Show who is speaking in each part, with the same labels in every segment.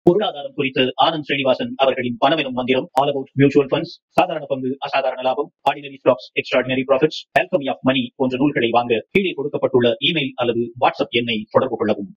Speaker 1: பொருளாதாரம் குறித்து ஆனந்த் ஸ்ரீனிவாசன் அவர்களின் பணமெனும் மந்திரம் ஆல் அபவுட் மியூச்சுவல் ஃபண்ட்ஸ் சாதாரண பங்கு அசாதாரண லாபம் ordinary stocks extraordinary profits alchemy of money போன்ற நூல்களை வாங்க கீழே கொடுக்கப்பட்டுள்ள இமெயில் அல்லது வாட்ஸ்அப் எண்ணை தொடர்பு கொள்ளவும்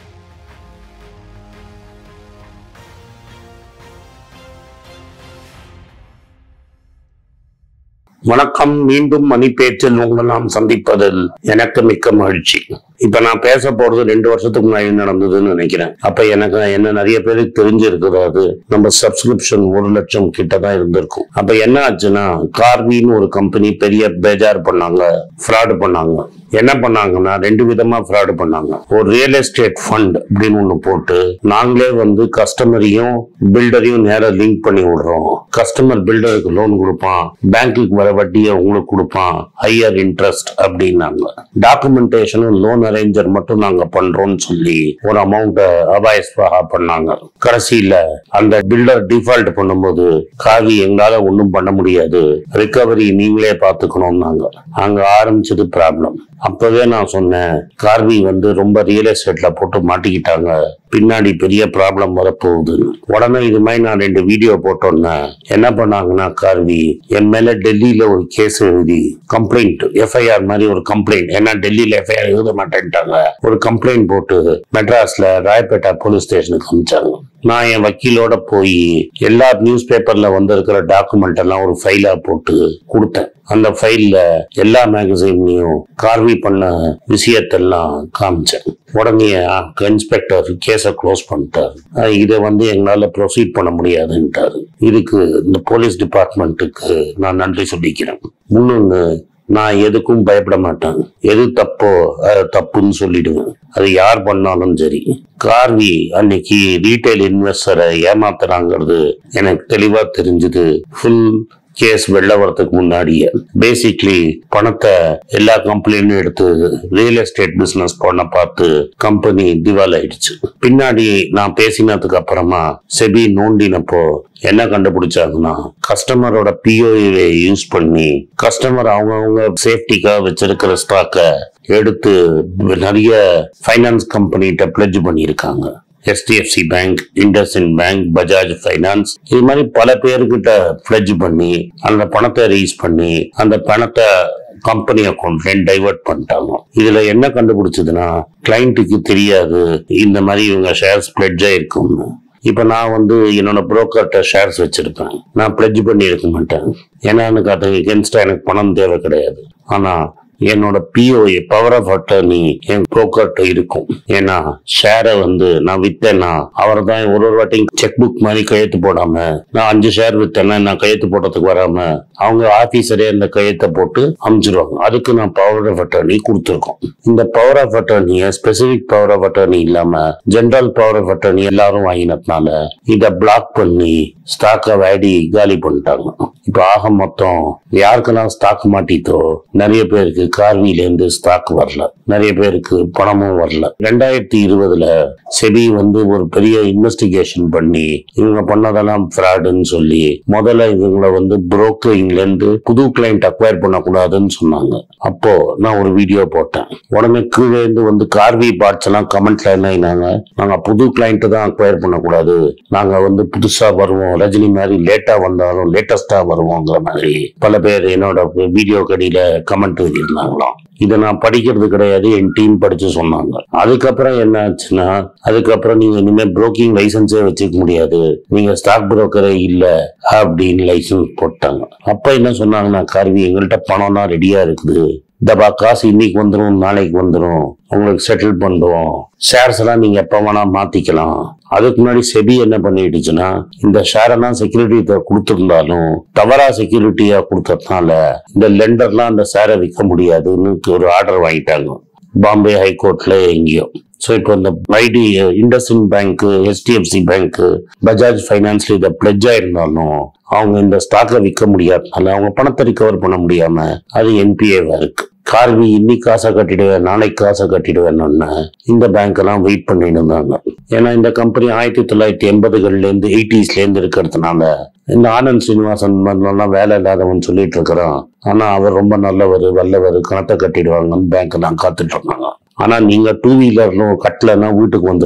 Speaker 2: வணக்கம் மீண்டும் மணிப்பேச்சில் உங்களை நாம் சந்திப்பதில் எனக்கு மிக்க மகிழ்ச்சி இப்ப நான் பேச போறது ரெண்டு வருஷத்துக்கு முன்னாடி நடந்ததுன்னு நினைக்கிறேன் அப்ப எனக்கு என்ன நிறைய பேருக்கு தெரிஞ்சிருக்கிறாரு நம்ம சப்ஸ்கிரிப்ஷன் ஒரு லட்சம் கிட்ட தான் இருந்திருக்கும் அப்ப என்ன ஆச்சுன்னா கார்வின்னு ஒரு கம்பெனி பெரிய பேஜார் பண்ணாங்க ஃப்ராடு பண்ணாங்க என்ன பண்ணாங்கன்னா ரெண்டு விதமா ஃப்ராடு பண்ணாங்க ஒரு ரியல் எஸ்டேட் ஃபண்ட் அப்படின்னு ஒண்ணு போட்டு நாங்களே வந்து கஸ்டமரையும் பில்டரையும் நேரா லிங்க் பண்ணி விடுறோம் கஸ்டமர் பில்டருக்கு லோன் கொடுப்பான் பேங்க்குக்கு வர வட்டியை உங்களுக்கு கொடுப்பான் ஹையர் இன்ட்ரெஸ்ட் அப்படின்னாங்க டாக்குமெண்டேஷனும் லோன் அரேஞ்சர் மட்டும் நாங்க பண்றோம்னு சொல்லி ஒரு அமௌண்ட்டை அபாயஸ்பாகா பண்ணாங்க கடைசியில அந்த பில்டர் டிஃபால்ட் பண்ணும்போது காவி எங்களால ஒண்ணும் பண்ண முடியாது ரிகவரி நீங்களே பாத்துக்கணும்னாங்க அங்க ஆரம்பிச்சது ப்ராப்ளம் அப்பவே நான் சொன்னேன் கார்வி வந்து ரொம்ப ரியல் எஸ்டேட்ல போட்டு மாட்டிக்கிட்டாங்க பின்னாடி பெரிய ப்ராப்ளம் வரப்போகுதுன்னு உடனே இது மாதிரி நான் ரெண்டு வீடியோ போட்டோன்னே என்ன பண்ணாங்கன்னா கார்வி என் மேல டெல்லியில ஒரு கேஸ் எழுதி கம்ப்ளைண்ட் எஃப்ஐஆர் மாதிரி ஒரு கம்ப்ளைண்ட் ஏன்னா டெல்லியில எஃப்ஐஆர் எழுத மாட்டேன்ட்டாங்க ஒரு கம்ப்ளைண்ட் போட்டு மெட்ராஸ்ல ராயப்பேட்டா போலீஸ் ஸ்டேஷனுக்கு அனுப்பிச்சாங்க நான் என் வக்கீலோட போய் எல்லா நியூஸ் பேப்பர்ல வந்திருக்கிற டாக்குமெண்ட் எல்லாம் ஒரு ஃபைலா போட்டு கொடுத்தேன் அந்த ஃபைல்ல எல்லா மேகசைன்லயும் கார்வி பண்ண விஷயத்தெல்லாம் காமிச்சேன் உடனே இன்ஸ்பெக்டர் கேஸை க்ளோஸ் பண்ணிட்டாரு அஹ் இதை வந்து எங்களால ப்ரொசீட் பண்ண முடியாதுன்ட்டாரு இதுக்கு இந்த போலீஸ் டிபார்ட்மெண்ட்டுக்கு நான் நன்றி சொல்லிக்கிறேன் இன்னொன்னு நான் எதுக்கும் பயப்பட மாட்டேன் எது தப்போ அது தப்புன்னு சொல்லிடுவேன் அது யார் பண்ணாலும் சரி கார்வி அன்னைக்கு ரீட்டைல் இன்வெஸ்டரை ஏமாத்துறாங்கிறது எனக்கு தெளிவா தெரிஞ்சது ஃபுல் கேஸ் வெளில வரதுக்கு முன்னாடியே பேசிக்லி பணத்தை எல்லா கம்பெனியும் எடுத்து ரியல் எஸ்டேட் பிசினஸ் பண்ண பார்த்து கம்பெனி திவால் ஆயிடுச்சு பின்னாடி நான் பேசினதுக்கு அப்புறமா செபி நோண்டினப்போ என்ன கண்டுபிடிச்சாங்கன்னா கஸ்டமரோட பிஓஏ யூஸ் பண்ணி கஸ்டமர் அவங்கவுங்க சேஃப்டிக்காக வச்சிருக்கிற ஸ்டாக்கை எடுத்து நிறைய ஃபைனான்ஸ் கம்பெனிகிட்ட பிளட்ஜ் பண்ணியிருக்காங்க HDFC bank IndusInd bank Bajaj finance இது மாதிரி பல பேர்கிட்ட பிளட்ஜ் பண்ணி அந்த பணத்தை ரிலீஸ் பண்ணி அந்த பணத்தை கம்பெனி அக்கௌண்ட்ல டைவர்ட் பண்ணிட்டாங்க இதுல என்ன கண்டுபிடிச்சதுன்னா கிளைண்ட்டுக்கு தெரியாது இந்த மாதிரி இவங்க ஷேர்ஸ் பிளட்ஜ் ஆயிருக்கும்னு இப்ப நான் வந்து என்னோட புரோக்கர்கிட்ட ஷேர்ஸ் வச்சிருப்பேன் நான் பிளட்ஜ் பண்ணி இருக்க மாட்டேன் ஏன்னா எனக்கு அது எகென்ஸ்டா எனக்கு பணம் தேவை கிடையாது ஆனா என்னோட பிஓஏ பவர் ஆஃப் அட்டர்னி என் புரோக்கர்ட்ட இருக்கும் ஏன்னா ஷேரை வந்து நான் வித்தேன்னா அவர் தான் ஒரு ஒரு வாட்டியும் செக் புக் மாதிரி கையெழுத்து போடாம நான் அஞ்சு ஷேர் வித்தேன்னா நான் கையெழுத்து போடுறதுக்கு வராம அவங்க ஆபீசரே அந்த கையெழுத்தை போட்டு அனுப்பிச்சிருவாங்க அதுக்கு நான் பவர் ஆஃப் அட்டர்னி கொடுத்துருக்கோம் இந்த பவர் ஆஃப் அட்டர்னியை ஸ்பெசிபிக் பவர் ஆஃப் அட்டர்னி இல்லாம ஜெனரல் பவர் ஆஃப் அட்டர்னி எல்லாரும் வாங்கினதுனால இதை பிளாக் பண்ணி ஸ்டாக்கை வாடி காலி பண்ணிட்டாங்க இப்ப ஆக மொத்தம் யாருக்கெல்லாம் ஸ்டாக் மாட்டித்தோ நிறைய பேருக்கு கார்வில இருந்து ஸ்டாக் வரல நிறைய பேருக்கு பணமும் வரல ரெண்டாயிரத்தி இருபதுல செபி வந்து ஒரு பெரிய இன்வெஸ்டிகேஷன் பண்ணி இவங்க பண்ணதெல்லாம் ஃப்ராடுன்னு சொல்லி முதல்ல இவங்கள வந்து புரோக்கரிங்ல இருந்து புது கிளைண்ட் அக்வயர் பண்ணக்கூடாதுன்னு சொன்னாங்க அப்போ நான் ஒரு வீடியோ போட்டேன் உடனே கீழே இருந்து வந்து கார்வி பார்ட்ஸ் எல்லாம் கமெண்ட்ல என்ன ஆயினாங்க நாங்க புது கிளைண்ட் தான் அக்வயர் பண்ணக்கூடாது நாங்க வந்து புதுசா வருவோம் ரஜினி மாதிரி லேட்டா வந்தாலும் லேட்டஸ்டா வருவோங்கிற மாதிரி பல பேர் என்னோட வீடியோ கடியில கமெண்ட் எழுதியிருந்தாங்களாம் இதை நான் படிக்கிறது கிடையாது என் டீம் படிச்சு சொன்னாங்க அதுக்கப்புறம் என்ன ஆச்சுன்னா அதுக்கப்புறம் நீங்க இனிமே புரோக்கிங் லைசன்ஸே வச்சுக்க முடியாது நீங்க ஸ்டாக் புரோக்கரே இல்ல அப்படின்னு லைசன்ஸ் போட்டாங்க அப்ப என்ன சொன்னாங்கன்னா கார்வி எங்கள்கிட்ட பணம்லாம் ரெடியா இருக்குது தபா காசு இன்னைக்கு வந்துடும் நாளைக்கு வந்துடும் உங்களுக்கு செட்டில் பண்ணுவோம் ஷேர்ஸ் எல்லாம் நீங்க எப்ப வேணா மாத்திக்கலாம் அதுக்கு முன்னாடி செபி என்ன பண்ணிடுச்சுன்னா இந்த ஷேர் எல்லாம் செக்யூரிட்டி கொடுத்திருந்தாலும் தவறா செக்யூரிட்டியா கொடுத்ததுனால இந்த லெண்டர்லாம் அந்த ஷேரை விற்க முடியாதுன்னு ஒரு ஆர்டர் வாங்கிட்டாங்க பாம்பே ஹைகோர்ட்ல எங்கேயோ ஸோ இப்போ இந்த ID IndusInd bank HDFC bank Bajaj ஃபைனான்ஸ்ல இதை பிளட்ஜா இருந்தாலும் அவங்க இந்த ஸ்டாக்கை விற்க முடியாதனால அவங்க பணத்தை ரிகவர் பண்ண முடியாம அது என்பிஏவா இருக்கு கார்வி இன்னைக்கு காசை கட்டிடுவேன் நாளைக்கு காசை கட்டிடுவேன்னு இந்த பேங்க் எல்லாம் வெயிட் பண்ணிட்டு இருந்தாங்க ஏன்னா இந்த கம்பெனி ஆயிரத்தி தொள்ளாயிரத்தி எண்பதுகள்ல இருந்து எயிட்டிஸ்ல இருந்து இருக்கிறதுனால இந்த ஆனந்த் சீனிவாசன் மாதிரிலாம் வேலை இல்லாதவன் சொல்லிட்டு இருக்கிறான் ஆனா அவர் ரொம்ப நல்லவர் வல்லவர் கணத்தை கட்டிடுவாங்கன்னு பேங்க் எல்லாம் காத்துட்டு இருந்தாங்க ஆனா நீங்க டூ வீலர்ல கட்டலன்னா வீட்டுக்கு வந்துருவான்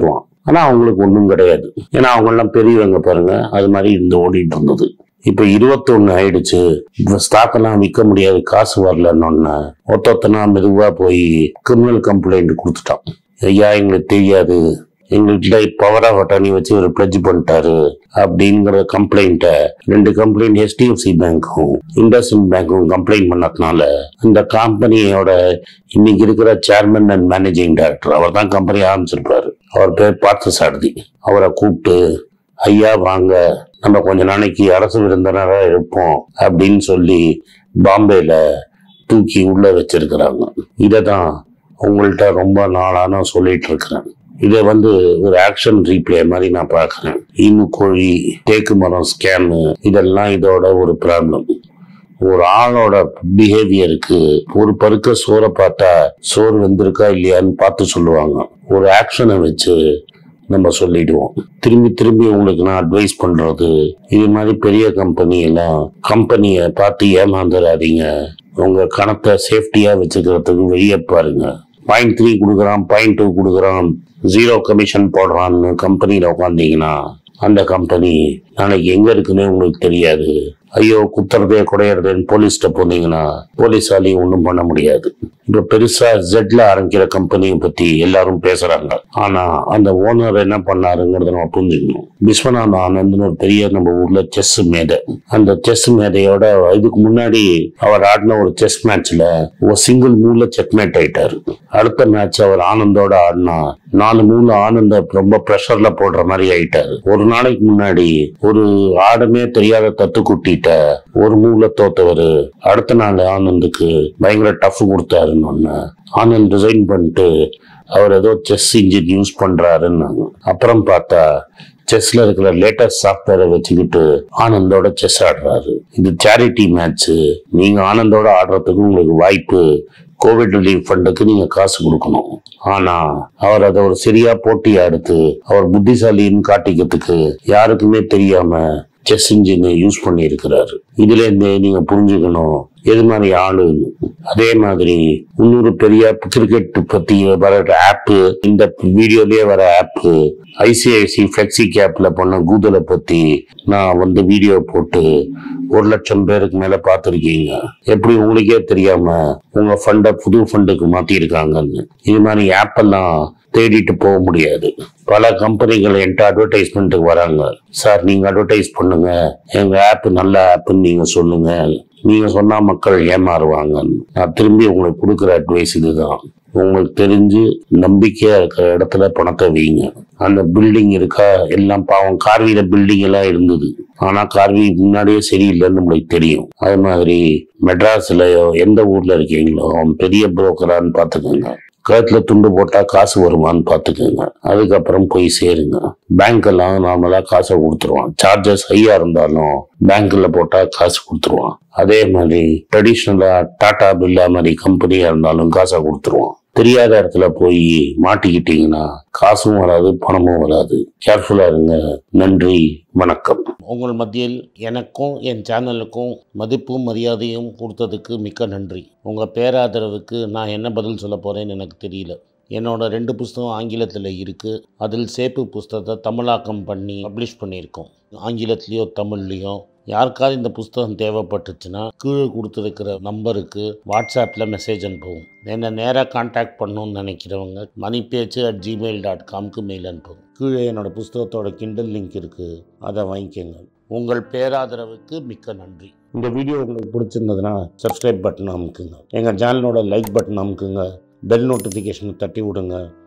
Speaker 2: ஆனா அவங்களுக்கு ஒன்றும் கிடையாது ஏன்னா அவங்க எல்லாம் பெரியவங்க பாருங்க அது மாதிரி இருந்து ஓடிட்டு இருந்தது இப்ப இருபத்தொன்னு ஆயிடுச்சு இப்ப ஸ்டாக் எல்லாம் விற்க முடியாது காசு வரலன்னு ஒத்தொத்தனா மெதுவா போய் கிரிமினல் கம்ப்ளைண்ட் கொடுத்துட்டான் ஐயா எங்களுக்கு தெரியாது எங்கள்கிட்ட பவர் ஆஃப் அட்டானி வச்சு ஒரு பிளட்ஜ் பண்ணிட்டாரு அப்படிங்கிற கம்ப்ளைண்ட்டை ரெண்டு கம்ப்ளைண்ட் HDFC பேங்க்கும் இண்டஸ்இன் பேங்க்கும் கம்ப்ளைண்ட் பண்ணதுனால இந்த கம்பெனியோட இன்னைக்கு இருக்கிற சேர்மன் அண்ட் மேனேஜிங் டைரக்டர் அவர் தான் கம்பெனி ஆரம்பிச்சிருப்பாரு அவர் பேர் பார்த்த சாரதி அவரை கூப்பிட்டு ஐயா வாங்க நம்ம கொஞ்ச நாளைக்கு அரசு விருந்தினரா இருப்போம் அப்படின்னு சொல்லி பாம்பேல தூக்கி உள்ள வச்சிருக்கிறாங்க இதை தான் உங்கள்கிட்ட ரொம்ப நாளா நான் சொல்லிட்டு இருக்கிறேன் இதை வந்து ஒரு ஆக்ஷன் ரீப்ளே மாதிரி நான் பார்க்குறேன் ஈமு கோழி தேக்கு மரம் ஸ்கேமு இதெல்லாம் இதோட ஒரு ப்ராப்ளம் ஒரு ஆளோட பிஹேவியருக்கு ஒரு பருக்க சோறை பார்த்தா சோறு வெந்திருக்கா இல்லையான்னு பார்த்து சொல்லுவாங்க ஒரு ஆக்ஷனை வச்சு நம்ம சொல்லிடுவோம் திரும்பி திரும்பி உங்களுக்கு நான் அட்வைஸ் பண்றது இது மாதிரி பெரிய கம்பெனி எல்லாம் கம்பெனியை பார்த்து ஏமாந்துடாதீங்க உங்க கணத்தை சேஃப்டியா வச்சுக்கிறதுக்கு வெளியே பாருங்க பாயிண்ட் த்ரீ கொடுக்குறான் பாயிண்ட் டூ கொடுக்குறான் ஜீரோ கமிஷன் போடுறான்னு கம்பெனியில் உட்காந்தீங்கன்னா அந்த கம்பெனி நாளைக்கு எங்க இருக்குன்னே உங்களுக்கு தெரியாது ஐயோ குத்துறதே குடையறதுன்னு போலீஸ்கிட்ட போனீங்கன்னா போலீஸாலையும் ஒன்றும் பண்ண முடியாது இப்ப பெருசா ஜெட்ல ஆரம்பிக்கிற கம்பெனியை பத்தி எல்லாரும் பேசுறாங்க ஆனா அந்த ஓனர் என்ன பண்ணாருங்கிறத நம்ம புரிஞ்சுக்கணும் விஸ்வநாத ஆனந்த்னு ஒரு பெரிய நம்ம ஊர்ல செஸ் மேதை அந்த செஸ் மேதையோட இதுக்கு முன்னாடி அவர் ஆடின ஒரு செஸ் மேட்ச்ல ஒரு சிங்கிள் மூவ்ல செக்மேட் ஆயிட்டாரு அடுத்த மேட்ச் அவர் ஆனந்தோட ஆடினா நாலு மூணு ஆனந்த ரொம்ப ப்ரெஷர்ல போடுற மாதிரி ஆயிட்டாரு ஒரு நாளைக்கு முன்னாடி ஒரு ஆடமே தெரியாத தத்து குட்டிட்ட ஒரு மூவ்ல தோத்தவர் அடுத்த நாள் ஆனந்துக்கு பயங்கர டஃப் கொடுத்தாருன்னு ஒண்ணு ஆனந்த் ரிசைன் பண்ணிட்டு அவர் ஏதோ செஸ் இன்ஜின் யூஸ் பண்றாருன்னாங்க அப்புறம் பார்த்தா செஸ்ல இருக்கிற லேட்டஸ்ட் சாஃப்ட்வேரை வச்சுக்கிட்டு ஆனந்தோட செஸ் ஆடுறாரு இது சேரிட்டி மேட்ச் நீங்க ஆனந்தோட ஆடுறதுக்கு உங்களுக்கு வாய்ப்பு கோவிட் ரிலீஃப் ஃபண்டுக்கு நீங்க காசு கொடுக்கணும் ஆனா அவர் அதை ஒரு சரியா போட்டியா எடுத்து அவர் புத்திசாலின்னு காட்டிக்கிறதுக்கு யாருக்குமே தெரியாம செஸ் இன்ஜினை யூஸ் பண்ணி இருக்கிறாரு இதுல இருந்தே நீங்க புரிஞ்சுக்கணும் எது மாதிரி ஆளுன்னு அதே மாதிரி இன்னொரு பெரிய கிரிக்கெட் பத்தி வர ஆப்பு இந்த வீடியோலயே வர ஆப்பு ஐசிஐசி ஃபிளெக்சி கேப்ல பண்ண கூதலை பத்தி நான் வந்து வீடியோ போட்டு ஒரு லட்சம் பேருக்கு மேல பார்த்துருக்கீங்க எப்படி உங்களுக்கே தெரியாம உங்க ஃபண்டை புது ஃபண்டுக்கு மாத்திருக்காங்கன்னு இது மாதிரி ஆப் எல்லாம் தேடிட்டு போக முடியாது பல கம்பெனிகள் என்கிட்ட அட்வர்டைஸ்மெண்ட்டுக்கு வராங்க சார் நீங்க அட்வர்டைஸ் பண்ணுங்க எங்க ஆப் நல்ல ஆப்னு நீங்க சொல்லுங்க நீங்க சொன்னா மக்கள் ஏமாறுவாங்கன்னு நான் திரும்பி உங்களுக்கு கொடுக்குற அட்வைஸ் இதுதான் உங்களுக்கு தெரிஞ்சு நம்பிக்கையா இருக்கிற இடத்துல பணத்தை வைங்க அந்த பில்டிங் இருக்கா எல்லாம் பாவம் கார்வியில பில்டிங் எல்லாம் இருந்தது ஆனா கார்வி முன்னாடியே சரியில்லைன்னு நம்மளுக்கு தெரியும் அது மாதிரி மெட்ராஸ்லயோ எந்த ஊர்ல இருக்கீங்களோ அவன் பெரிய புரோக்கரான்னு பாத்துக்கோங்க கழுத்துல துண்டு போட்டா காசு வருமான்னு பாத்துக்கோங்க அதுக்கப்புறம் போய் சேருங்க பேங்க் எல்லாம் நார்மலா காசை கொடுத்துருவான் சார்ஜஸ் ஹையா இருந்தாலும் பேங்க்ல போட்டா காசு கொடுத்துருவான் அதே மாதிரி ட்ரெடிஷ்னலா டாடா பில்லா மாதிரி கம்பெனியா இருந்தாலும் காசை கொடுத்துருவான் தெரியாத இடத்துல போய் மாட்டிக்கிட்டீங்கன்னா காசும் வராது பணமும் வராது கேர்ஃபுல்லா இருங்க நன்றி வணக்கம்
Speaker 3: உங்கள் மத்தியில் எனக்கும் என் சேனலுக்கும் மதிப்பும் மரியாதையும் கொடுத்ததுக்கு மிக்க நன்றி உங்கள் பேராதரவுக்கு நான் என்ன பதில் சொல்ல போகிறேன்னு எனக்கு தெரியல என்னோட ரெண்டு புஸ்தகம் ஆங்கிலத்தில் இருக்குது அதில் சேப்பு புஸ்தகத்தை தமிழாக்கம் பண்ணி பப்ளிஷ் பண்ணியிருக்கோம் ஆங்கிலத்துலேயோ தமிழ்லேயோ யாருக்காவது இந்த புஸ்தகம் தேவைப்பட்டுச்சுன்னா கீழே கொடுத்துருக்கிற நம்பருக்கு வாட்ஸ்அப்பில் மெசேஜ் அனுப்புவோம் என்னை நேராக காண்டாக்ட் பண்ணணும்னு நினைக்கிறவங்க money Pechu at Gmail dot காம்க்கு மெயில் அனுப்புவோம் கீழே என்னோட புஸ்தகத்தோட கிண்டல் லிங்க் இருக்குது அதை வாங்கிக்கோங்க உங்கள் பேராதரவுக்கு மிக்க நன்றி இந்த வீடியோ உங்களுக்கு பிடிச்சிருந்ததுன்னா சப்ஸ்கிரைப் பட்டன் அமுக்குங்க எங்கள் சேனலோட லைக் பட்டன் அமுக்குங்க பெல் நோட்டிஃபிகேஷனை தட்டி விடுங்க